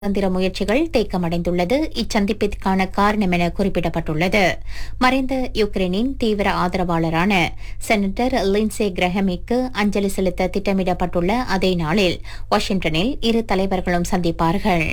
தந்திர முயற்சிகள் தேக்கமடைந்துள்ளது இச்சந்திப்பிற்கான காரணம் என குறிப்பிடப்பட்டுள்ளது மறைந்த யுக்ரைனின் தீவிர ஆதரவாளரான செனட்டர் லின்சே கிரஹமிக்கு அஞ்சலி செலுத்த திட்டமிடப்பட்டுள்ள அதே நாளில் வாஷிங்டனில் இரு தலைவர்களும் சந்திப்பார்கள்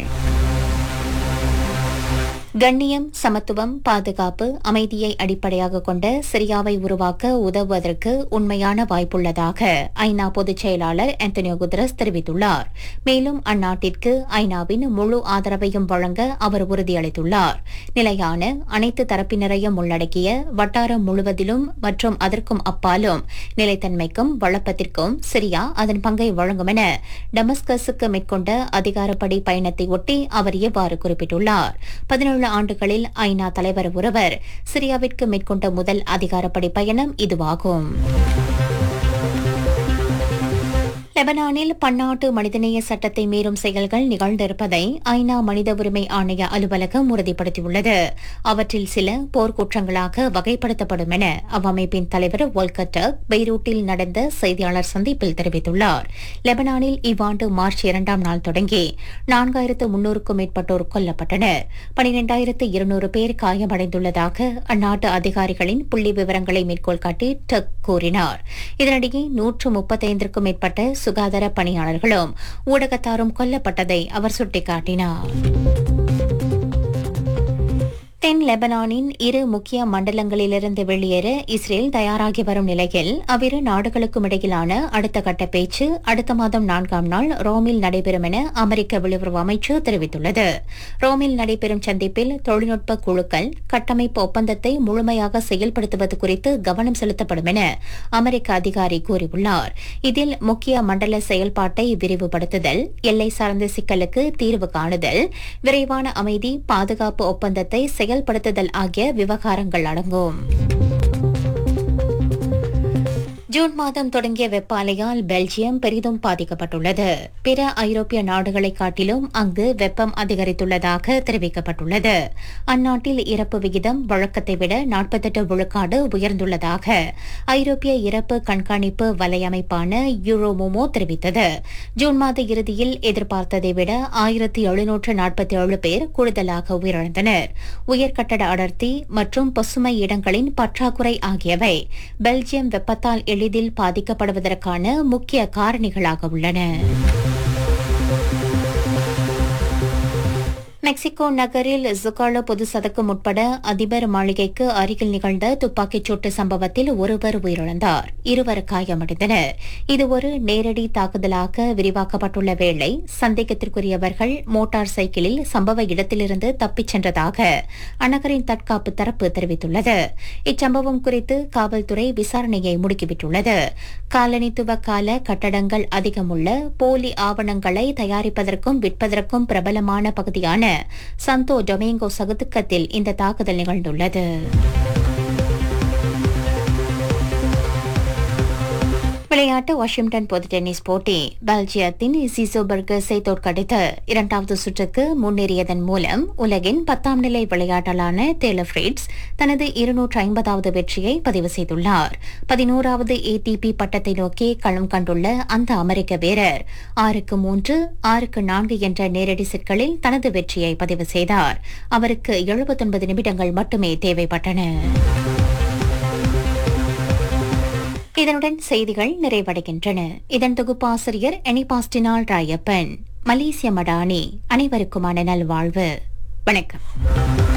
கண்ணியம் சமத்துவம் பாதுகாப்பு அமைதியை அடிப்படையாக கொண்ட சிரியாவை உருவாக்க உதவுவதற்கு உண்மையான வாய்ப்புள்ளதாக ஐநா பொதுச் செயலாளர் ஆந்தனியோ குதரஸ் தெரிவித்துள்ளார் மேலும் அந்நாட்டிற்கு ஐநாவின் முழு ஆதரவையும் வழங்க அவர் உறுதியளித்துள்ளார் நிலையான அனைத்து தரப்பினரையும் உள்ளடக்கிய வட்டாரம் முழுவதிலும் மற்றும் அதற்கும் அப்பாலும் நிலைத்தன்மைக்கும் வளப்பத்திற்கும் சிரியா அதன் பங்கை வழங்கும் என டமஸ்கஸுக்கு மேற்கொண்ட அதிகாரப்படி பயணத்தை ஒட்டி அவர் இவ்வாறு குறிப்பிட்டுள்ளார் பதினேழு ஆண்டுகளில் ஐநா தலைவர் ஒருவர் சிரியாவிற்கு மேற்கொண்ட முதல் அதிகாரப்படி பயணம் இதுவாகும் லெபனானில் பன்னாட்டு மனிதநேய சட்டத்தை மீறும் செயல்கள் நிகழ்ந்திருப்பதை ஐநா மனித உரிமை ஆணைய அலுவலகம் உறுதிப்படுத்தியுள்ளது அவற்றில் சில போர்க்குற்றங்களாக வகைப்படுத்தப்படும் என அவ்வமைப்பின் தலைவர் ஒல்கர் டர்க் பெய்ரூட்டில் நடந்த செய்தியாளர் சந்திப்பில் தெரிவித்துள்ளார் லெபனானில் இவ்வாண்டு மார்ச் இரண்டாம் நாள் தொடங்கி நான்காயிரத்து முன்னூறுக்கும் மேற்பட்டோர் கொல்லப்பட்டனர் பனிரெண்டாயிரத்து இருநூறு பேர் காயமடைந்துள்ளதாக அந்நாட்டு அதிகாரிகளின் புள்ளி விவரங்களை மேற்கோள் காட்டி டர்க் கூறினார் இதனிடையே நூற்று முப்பத்தைந்திற்கும் மேற்பட்ட சுகாதார பணியாளர்களும் ஊடகத்தாரும் கொல்லப்பட்டதை அவர் சுட்டிக்காட்டினார் தென் லெபனானின் இரு முக்கிய மண்டலங்களிலிருந்து வெளியேற இஸ்ரேல் தயாராகி வரும் நிலையில் அவ்விரு நாடுகளுக்கும் இடையிலான அடுத்த கட்ட பேச்சு அடுத்த மாதம் நான்காம் நாள் ரோமில் நடைபெறும் என அமெரிக்க வெளியுறவு அமைச்சு தெரிவித்துள்ளது ரோமில் நடைபெறும் சந்திப்பில் தொழில்நுட்ப குழுக்கள் கட்டமைப்பு ஒப்பந்தத்தை முழுமையாக செயல்படுத்துவது குறித்து கவனம் செலுத்தப்படும் என அமெரிக்க அதிகாரி கூறியுள்ளார் இதில் முக்கிய மண்டல செயல்பாட்டை விரிவுபடுத்துதல் எல்லை சார்ந்த சிக்கலுக்கு தீர்வு காணுதல் விரைவான அமைதி பாதுகாப்பு ஒப்பந்தத்தை செயல்படுத்துதல் ஆகிய விவகாரங்கள் அடங்கும் ஜூன் மாதம் தொடங்கிய வெப்ப அலையால் பெல்ஜியம் பெரிதும் பாதிக்கப்பட்டுள்ளது பிற ஐரோப்பிய நாடுகளை காட்டிலும் அங்கு வெப்பம் அதிகரித்துள்ளதாக தெரிவிக்கப்பட்டுள்ளது அந்நாட்டில் இறப்பு விகிதம் வழக்கத்தை விட நாற்பத்தெட்டு விழுக்காடு உயர்ந்துள்ளதாக ஐரோப்பிய இறப்பு கண்காணிப்பு வலையமைப்பான யூரோமோமோ தெரிவித்தது ஜூன் மாத இறுதியில் எதிர்பார்த்ததை விட ஆயிரத்தி எழுநூற்று நாற்பத்தி ஏழு பேர் கூடுதலாக உயிரிழந்தனர் உயர்கட்டட அடர்த்தி மற்றும் பசுமை இடங்களின் பற்றாக்குறை ஆகியவை பெல்ஜியம் வெப்பத்தால் எளிதில் பாதிக்கப்படுவதற்கான முக்கிய காரணிகளாக உள்ளன மெக்சிகோ நகரில் ஜுகாலோ பொது சதக்கம் உட்பட அதிபர் மாளிகைக்கு அருகில் நிகழ்ந்த துப்பாக்கிச் சூட்டு சம்பவத்தில் ஒருவர் உயிரிழந்தார் இருவர் காயமடைந்தனர் இது ஒரு நேரடி தாக்குதலாக விரிவாக்கப்பட்டுள்ள வேளை சந்தேகத்திற்குரியவர்கள் மோட்டார் சைக்கிளில் சம்பவ இடத்திலிருந்து தப்பிச் சென்றதாக அந்நகரின் தற்காப்பு தரப்பு தெரிவித்துள்ளது இச்சம்பவம் குறித்து காவல்துறை விசாரணையை முடுக்கிவிட்டுள்ளது காலனித்துவ கால கட்டடங்கள் அதிகமுள்ள போலி ஆவணங்களை தயாரிப்பதற்கும் விற்பதற்கும் பிரபலமான பகுதியான சந்தோ டொமேங்கோ சதுக்கத்தில் இந்த தாக்குதல் நிகழ்ந்துள்ளது விளையாட்டு வாஷிங்டன் பொது டென்னிஸ் போட்டி பெல்ஜியத்தின் சிசோபர்கஸை தோற்கடித்து இரண்டாவது சுற்றுக்கு முன்னேறியதன் மூலம் உலகின் பத்தாம் நிலை விளையாட்டாளரான டேலர் ஃபிரிட்ஸ் தனது இருநூற்று ஐம்பதாவது வெற்றியை பதிவு செய்துள்ளார் பதினோராவது ஏடிபி பட்டத்தை நோக்கி களம் கண்டுள்ள அந்த அமெரிக்க வீரர் ஆறுக்கு மூன்று ஆறுக்கு நான்கு என்ற நேரடி செட்களில் தனது வெற்றியை பதிவு செய்தார் அவருக்கு எழுபத்தொன்பது நிமிடங்கள் மட்டுமே தேவைப்பட்டன இதனுடன் செய்திகள் நிறைவடைகின்றன இதன் தொகுப்பாசிரியர் எனிபாஸ்டினால் ராயப்பன் மலேசிய மடானி அனைவருக்குமான நல்வாழ்வு வணக்கம்